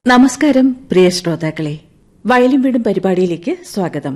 നമസ്കാരം പ്രിയ ശ്രോതാക്കളെ വയലും വീടും പരിപാടിയിലേക്ക് സ്വാഗതം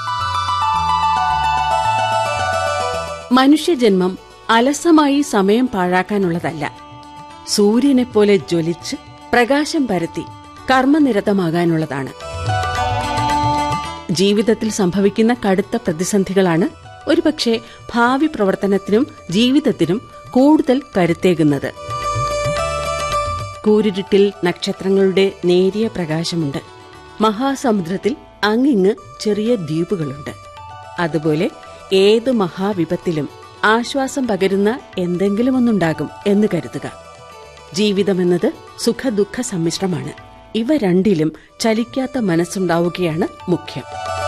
മനുഷ്യജന്മം അലസമായി സമയം പാഴാക്കാനുള്ളതല്ല സൂര്യനെപ്പോലെ ജ്വലിച്ച് പ്രകാശം പരത്തി കർമ്മനിരതമാകാനുള്ളതാണ് ജീവിതത്തിൽ സംഭവിക്കുന്ന കടുത്ത പ്രതിസന്ധികളാണ് ഒരുപക്ഷെ ഭാവി പ്രവർത്തനത്തിനും ജീവിതത്തിനും കൂടുതൽ കരുത്തേകുന്നത് കൂരിരുട്ടിൽ നക്ഷത്രങ്ങളുടെ നേരിയ പ്രകാശമുണ്ട് മഹാസമുദ്രത്തിൽ അങ്ങിങ്ങ് ചെറിയ ദ്വീപുകളുണ്ട് അതുപോലെ ഏത് മഹാവിപത്തിലും ആശ്വാസം പകരുന്ന എന്തെങ്കിലും ഒന്നുണ്ടാകും എന്ന് കരുതുക ജീവിതമെന്നത് സുഖദുഃഖ സമ്മിശ്രമാണ് ഇവ രണ്ടിലും ചലിക്കാത്ത മനസ്സുണ്ടാവുകയാണ് മുഖ്യം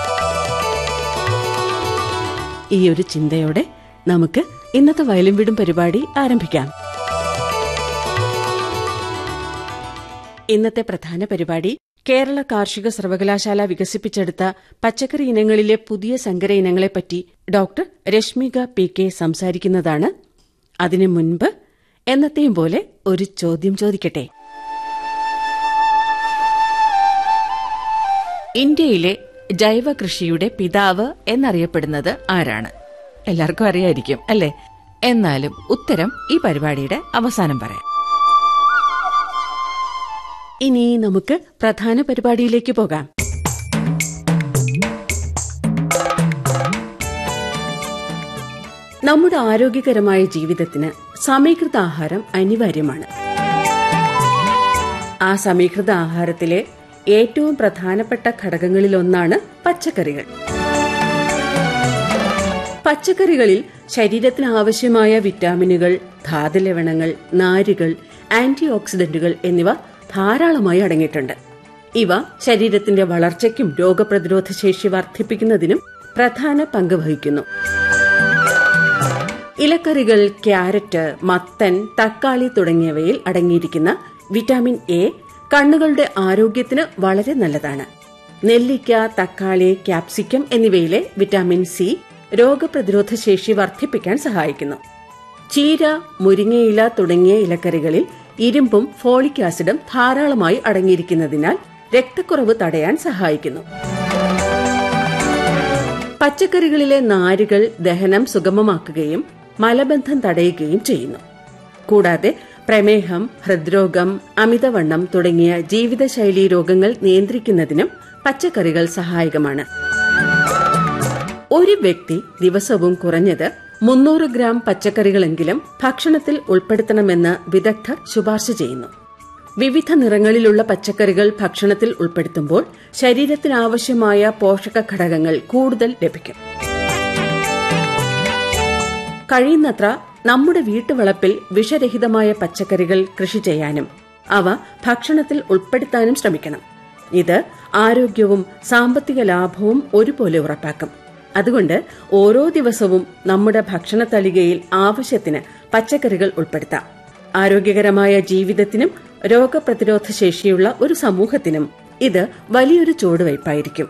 ഈ ഒരു ചിന്തയോടെ നമുക്ക് ഇന്നത്തെ വയലും വീടും പരിപാടി ആരംഭിക്കാം ഇന്നത്തെ പ്രധാന പരിപാടി കേരള കാർഷിക സർവകലാശാല വികസിപ്പിച്ചെടുത്ത പച്ചക്കറി ഇനങ്ങളിലെ പുതിയ സങ്കര ഇനങ്ങളെപ്പറ്റി ഡോക്ടർ രശ്മിക പി കെ സംസാരിക്കുന്നതാണ് അതിനു മുൻപ് എന്നത്തെയും പോലെ ഒരു ചോദ്യം ചോദിക്കട്ടെ ഇന്ത്യയിലെ ജൈവ കൃഷിയുടെ പിതാവ് എന്നറിയപ്പെടുന്നത് ആരാണ് എല്ലാവർക്കും അറിയായിരിക്കും അല്ലേ എന്നാലും ഉത്തരം ഈ പരിപാടിയുടെ അവസാനം പറയാം ഇനി നമുക്ക് പ്രധാന പരിപാടിയിലേക്ക് പോകാം നമ്മുടെ ആരോഗ്യകരമായ ജീവിതത്തിന് സമീകൃത ആഹാരം അനിവാര്യമാണ് ആ സമീകൃത ആഹാരത്തിലെ ഏറ്റവും പ്രധാനപ്പെട്ട ഘടകങ്ങളിലൊന്നാണ് പച്ചക്കറികൾ പച്ചക്കറികളിൽ ശരീരത്തിന് ആവശ്യമായ വിറ്റാമിനുകൾ ധാതുലവണങ്ങൾ നാരുകൾ ആന്റി ഓക്സിഡന്റുകൾ എന്നിവ ധാരാളമായി അടങ്ങിയിട്ടുണ്ട് ഇവ ശരീരത്തിന്റെ വളർച്ചയ്ക്കും രോഗപ്രതിരോധ ശേഷി വർദ്ധിപ്പിക്കുന്നതിനും പ്രധാന പങ്ക് വഹിക്കുന്നു ഇലക്കറികൾ ക്യാരറ്റ് മത്തൻ തക്കാളി തുടങ്ങിയവയിൽ അടങ്ങിയിരിക്കുന്ന വിറ്റാമിൻ എ കണ്ണുകളുടെ ആരോഗ്യത്തിന് വളരെ നല്ലതാണ് നെല്ലിക്ക തക്കാളി ക്യാപ്സിക്കം എന്നിവയിലെ വിറ്റാമിൻ സി രോഗപ്രതിരോധ ശേഷി വർദ്ധിപ്പിക്കാൻ സഹായിക്കുന്നു ചീര മുരിങ്ങയില തുടങ്ങിയ ഇലക്കറികളിൽ ഇരുമ്പും ഫോളിക് ആസിഡും ധാരാളമായി അടങ്ങിയിരിക്കുന്നതിനാൽ രക്തക്കുറവ് തടയാൻ സഹായിക്കുന്നു പച്ചക്കറികളിലെ നാരുകൾ ദഹനം സുഗമമാക്കുകയും മലബന്ധം തടയുകയും ചെയ്യുന്നു കൂടാതെ പ്രമേഹം ഹൃദ്രോഗം അമിതവണ്ണം തുടങ്ങിയ ജീവിതശൈലീ രോഗങ്ങൾ നിയന്ത്രിക്കുന്നതിനും പച്ചക്കറികൾ സഹായകമാണ് ഒരു വ്യക്തി ദിവസവും കുറഞ്ഞത് മുന്നൂറ് ഗ്രാം പച്ചക്കറികളെങ്കിലും ഭക്ഷണത്തിൽ ഉൾപ്പെടുത്തണമെന്ന് വിദഗ്ധർ ശുപാർശ ചെയ്യുന്നു വിവിധ നിറങ്ങളിലുള്ള പച്ചക്കറികൾ ഭക്ഷണത്തിൽ ഉൾപ്പെടുത്തുമ്പോൾ ശരീരത്തിനാവശ്യമായ പോഷക ഘടകങ്ങൾ കൂടുതൽ ലഭിക്കും കഴിയുന്നത്ര നമ്മുടെ വീട്ടുവളപ്പിൽ വിഷരഹിതമായ പച്ചക്കറികൾ കൃഷി ചെയ്യാനും അവ ഭക്ഷണത്തിൽ ഉൾപ്പെടുത്താനും ശ്രമിക്കണം ഇത് ആരോഗ്യവും സാമ്പത്തിക ലാഭവും ഒരുപോലെ ഉറപ്പാക്കും അതുകൊണ്ട് ഓരോ ദിവസവും നമ്മുടെ ഭക്ഷണ തലികയിൽ ആവശ്യത്തിന് പച്ചക്കറികൾ ഉൾപ്പെടുത്താം ആരോഗ്യകരമായ ജീവിതത്തിനും രോഗപ്രതിരോധ ശേഷിയുള്ള ഒരു സമൂഹത്തിനും ഇത് വലിയൊരു ചുവടുവയ്പായിരിക്കും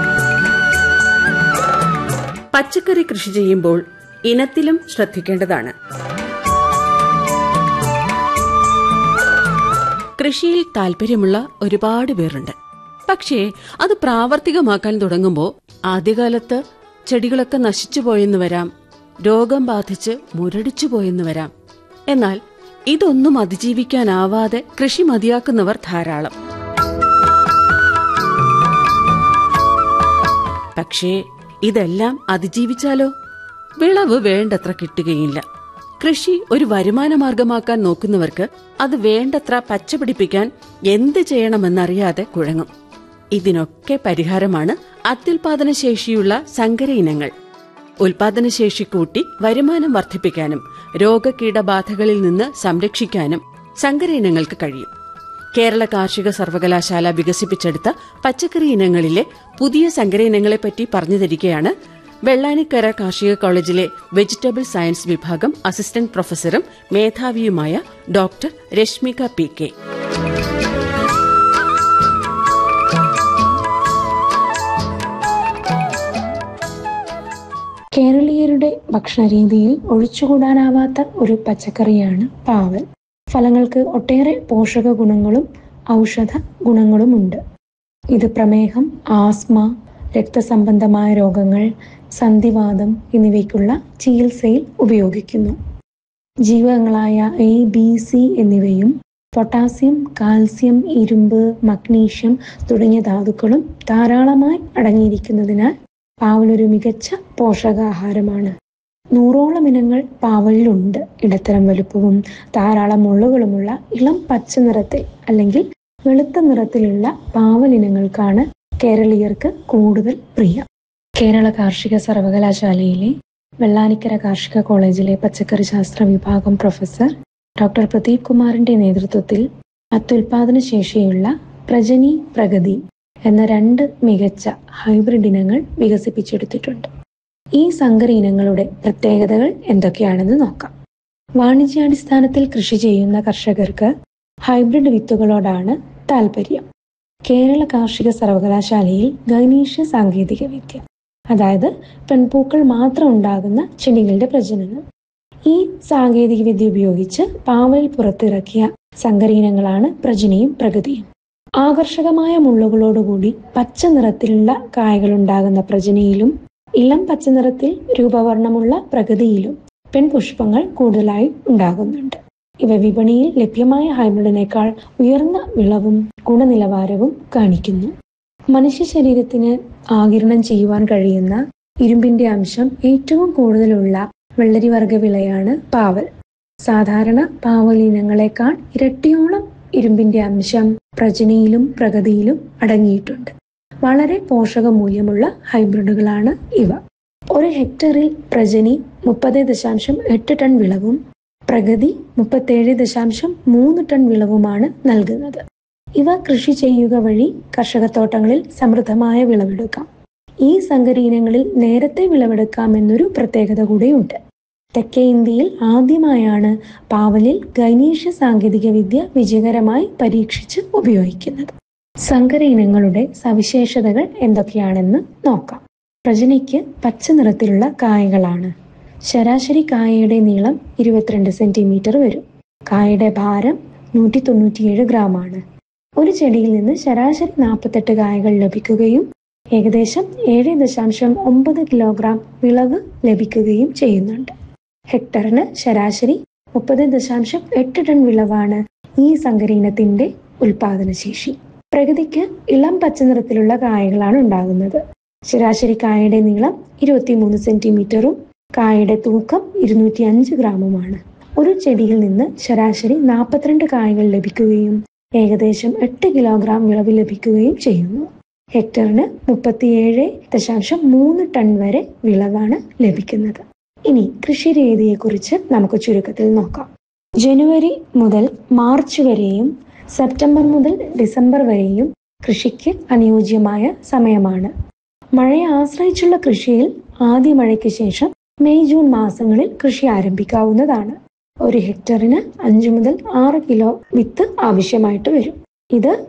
പച്ചക്കറി കൃഷി ചെയ്യുമ്പോൾ ഇനത്തിലും ശ്രദ്ധിക്കേണ്ടതാണ് കൃഷിയിൽ താല്പര്യമുള്ള ഒരുപാട് പേരുണ്ട് പക്ഷേ അത് പ്രാവർത്തികമാക്കാൻ തുടങ്ങുമ്പോൾ ആദ്യകാലത്ത് ചെടികളൊക്കെ നശിച്ചു പോയെന്ന് വരാം രോഗം ബാധിച്ച് മുരടിച്ചു പോയെന്ന് വരാം എന്നാൽ ഇതൊന്നും അതിജീവിക്കാനാവാതെ കൃഷി മതിയാക്കുന്നവർ ധാരാളം പക്ഷേ ഇതെല്ലാം അതിജീവിച്ചാലോ വിളവ് വേണ്ടത്ര കിട്ടുകയില്ല കൃഷി ഒരു വരുമാന മാർഗമാക്കാൻ നോക്കുന്നവർക്ക് അത് വേണ്ടത്ര പച്ചപിടിപ്പിക്കാൻ എന്ത് ചെയ്യണമെന്നറിയാതെ കുഴങ്ങും ഇതിനൊക്കെ പരിഹാരമാണ് അത്യുൽപാദന ശേഷിയുള്ള സങ്കര ഇനങ്ങൾ ഉൽപാദനശേഷി കൂട്ടി വരുമാനം വർദ്ധിപ്പിക്കാനും രോഗകീടബാധകളിൽ നിന്ന് സംരക്ഷിക്കാനും സങ്കര ഇനങ്ങൾക്ക് കഴിയും കേരള കാർഷിക സർവകലാശാല വികസിപ്പിച്ചെടുത്ത പച്ചക്കറി ഇനങ്ങളിലെ പുതിയ സങ്കര ഇനങ്ങളെപ്പറ്റി പറഞ്ഞു തരികയാണ് വെള്ളാനിക്കര കാർഷിക കോളേജിലെ വെജിറ്റബിൾ സയൻസ് വിഭാഗം അസിസ്റ്റന്റ് പ്രൊഫസറും മേധാവിയുമായ ഡോക്ടർ രശ്മിക പി കെ കേരളീയരുടെ ഭക്ഷണരീതിയിൽ ഒഴിച്ചുകൂടാനാവാത്ത ഒരു പച്ചക്കറിയാണ് പാവൽ ഫലങ്ങൾക്ക് ഒട്ടേറെ പോഷക ഗുണങ്ങളും ഔഷധ ഗുണങ്ങളുമുണ്ട് ഇത് പ്രമേഹം ആസ്മ രക്തസംബന്ധമായ രോഗങ്ങൾ സന്ധിവാദം എന്നിവയ്ക്കുള്ള ചികിത്സയിൽ ഉപയോഗിക്കുന്നു ജീവകങ്ങളായ എ ബി സി എന്നിവയും പൊട്ടാസ്യം കാൽസ്യം ഇരുമ്പ് മഗ്നീഷ്യം തുടങ്ങിയ ധാതുക്കളും ധാരാളമായി അടങ്ങിയിരിക്കുന്നതിനാൽ പാവലൊരു മികച്ച പോഷകാഹാരമാണ് നൂറോളം ഇനങ്ങൾ പാവലിലുണ്ട് ഇടത്തരം വലുപ്പവും ധാരാളം മുള്ളുകളുമുള്ള ഇളം പച്ച നിറത്തിൽ അല്ലെങ്കിൽ വെളുത്ത നിറത്തിലുള്ള പാവലിനങ്ങൾക്കാണ് കേരളീയർക്ക് കൂടുതൽ പ്രിയം കേരള കാർഷിക സർവകലാശാലയിലെ വെള്ളാനിക്കര കാർഷിക കോളേജിലെ പച്ചക്കറി ശാസ്ത്ര വിഭാഗം പ്രൊഫസർ ഡോക്ടർ പ്രദീപ് കുമാറിന്റെ നേതൃത്വത്തിൽ അത്യുൽപാദന ശേഷിയുള്ള പ്രജനി പ്രഗതി എന്ന രണ്ട് മികച്ച ഹൈബ്രിഡ് ഇനങ്ങൾ വികസിപ്പിച്ചെടുത്തിട്ടുണ്ട് ഈ സങ്കര ഇനങ്ങളുടെ പ്രത്യേകതകൾ എന്തൊക്കെയാണെന്ന് നോക്കാം വാണിജ്യാടിസ്ഥാനത്തിൽ കൃഷി ചെയ്യുന്ന കർഷകർക്ക് ഹൈബ്രിഡ് വിത്തുകളോടാണ് താല്പര്യം കേരള കാർഷിക സർവകലാശാലയിൽ ഗൈനീഷ്യ സാങ്കേതിക വിദ്യ അതായത് പെൺപൂക്കൾ മാത്രം ഉണ്ടാകുന്ന ചെടികളുടെ പ്രജനനം ഈ സാങ്കേതിക വിദ്യ ഉപയോഗിച്ച് പാവലിൽ പുറത്തിറക്കിയ സങ്കരീനങ്ങളാണ് പ്രജനിയും പ്രഗതിയും ആകർഷകമായ മുള്ളുകളോടുകൂടി പച്ച നിറത്തിലുള്ള കായകൾ ഉണ്ടാകുന്ന പ്രജനയിലും ഇളം പച്ച നിറത്തിൽ രൂപവർണ്ണമുള്ള പ്രഗതിയിലും പെൺപുഷ്പങ്ങൾ കൂടുതലായി ഉണ്ടാകുന്നുണ്ട് ഇവ വിപണിയിൽ ലഭ്യമായ ഹൈബ്രിഡിനേക്കാൾ ഉയർന്ന വിളവും ഗുണനിലവാരവും കാണിക്കുന്നു മനുഷ്യ ശരീരത്തിന് ആകിരണം ചെയ്യുവാൻ കഴിയുന്ന ഇരുമ്പിന്റെ അംശം ഏറ്റവും കൂടുതലുള്ള വെള്ളരിവർഗ വിളയാണ് പാവൽ സാധാരണ പാവൽ ഇനങ്ങളെക്കാൾ ഇരട്ടിയോളം ഇരുമ്പിന്റെ അംശം പ്രജനയിലും പ്രഗതിയിലും അടങ്ങിയിട്ടുണ്ട് വളരെ പോഷക മൂല്യമുള്ള ഹൈബ്രിഡുകളാണ് ഇവ ഒരു ഹെക്ടറിൽ പ്രജനി മുപ്പത് ദശാംശം എട്ട് ടൺ വിളവും പ്രഗതി മുപ്പത്തേഴ് ദശാംശം മൂന്ന് ടൺ വിളവുമാണ് നൽകുന്നത് ഇവ കൃഷി ചെയ്യുക വഴി കർഷകത്തോട്ടങ്ങളിൽ സമൃദ്ധമായ വിളവെടുക്കാം ഈ സങ്കരീനങ്ങളിൽ നേരത്തെ വിളവെടുക്കാം എന്നൊരു പ്രത്യേകത കൂടിയുണ്ട് തെക്കേ ഇന്ത്യയിൽ ആദ്യമായാണ് പാവലിൽ ഗൈനീഷ്യ സാങ്കേതിക വിദ്യ വിജയകരമായി പരീക്ഷിച്ച് ഉപയോഗിക്കുന്നത് സങ്കര ഇനങ്ങളുടെ സവിശേഷതകൾ എന്തൊക്കെയാണെന്ന് നോക്കാം പ്രജനയ്ക്ക് പച്ച നിറത്തിലുള്ള കായകളാണ് ശരാശരി കായയുടെ നീളം ഇരുപത്തിരണ്ട് സെന്റിമീറ്റർ വരും കായയുടെ ഭാരം നൂറ്റി തൊണ്ണൂറ്റിയേഴ് ഗ്രാം ആണ് ഒരു ചെടിയിൽ നിന്ന് ശരാശരി നാൽപ്പത്തെട്ട് കായകൾ ലഭിക്കുകയും ഏകദേശം ഏഴ് ദശാംശം ഒമ്പത് കിലോഗ്രാം വിളവ് ലഭിക്കുകയും ചെയ്യുന്നുണ്ട് ഹെക്ടറിന് ശരാശരി മുപ്പത് ദശാംശം എട്ട് ടൺ വിളവാണ് ഈ സങ്കരീനത്തിന്റെ ഉൽപാദനശേഷി പ്രകൃതിക്ക് ഇളം പച്ച നിറത്തിലുള്ള കായകളാണ് ഉണ്ടാകുന്നത് ശരാശരി കായയുടെ നീളം ഇരുപത്തിമൂന്ന് സെന്റിമീറ്ററും കായയുടെ തൂക്കം ഇരുന്നൂറ്റി അഞ്ച് ഗ്രാമുമാണ് ഒരു ചെടിയിൽ നിന്ന് ശരാശരി നാൽപ്പത്തിരണ്ട് കായകൾ ലഭിക്കുകയും ഏകദേശം എട്ട് കിലോഗ്രാം വിളവ് ലഭിക്കുകയും ചെയ്യുന്നു ഹെക്ടറിന് മുപ്പത്തിയേഴ് ദശാംശം മൂന്ന് ടൺ വരെ വിളവാണ് ലഭിക്കുന്നത് ഇനി കൃഷി രീതിയെക്കുറിച്ച് നമുക്ക് ചുരുക്കത്തിൽ നോക്കാം ജനുവരി മുതൽ മാർച്ച് വരെയും സെപ്റ്റംബർ മുതൽ ഡിസംബർ വരെയും കൃഷിക്ക് അനുയോജ്യമായ സമയമാണ് മഴയെ ആശ്രയിച്ചുള്ള കൃഷിയിൽ ആദ്യ മഴയ്ക്ക് ശേഷം മെയ് ജൂൺ മാസങ്ങളിൽ കൃഷി ആരംഭിക്കാവുന്നതാണ് ഒരു ഹെക്ടറിന് അഞ്ചു മുതൽ ആറ് കിലോ വിത്ത് ആവശ്യമായിട്ട് വരും ഇത്